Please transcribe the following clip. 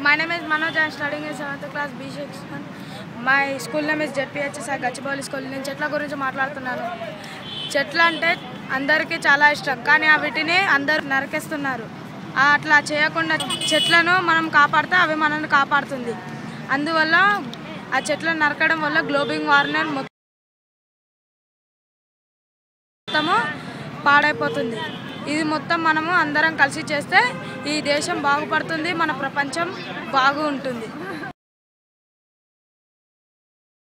My name is Manoj. I am studying in seventh class B section my school name is ZPHSR Gachibowli school నేను చెట్ల గురించి మాట్లాడుతున్నాను చెట్లు అంటే అందరికీ చాలా ఇష్టం కానీ ఆ వీటిని అందరూ నరికేస్తున్నారు ఆ అట్లా చేయకుండా చెట్లను మనం కాపాడితే అవి మనల్ని కాపాడుతుంది అందువల్ల ఆ చెట్లను నరకడం వల్ల గ్లోబింగ్ వార్నర్ మొత్తము పాడైపోతుంది ఇది మొత్తం మనము అందరం కలిసి చేస్తే ఈ దేశం బాగుపడుతుంది మన ప్రపంచం బాగు ఉంటుంది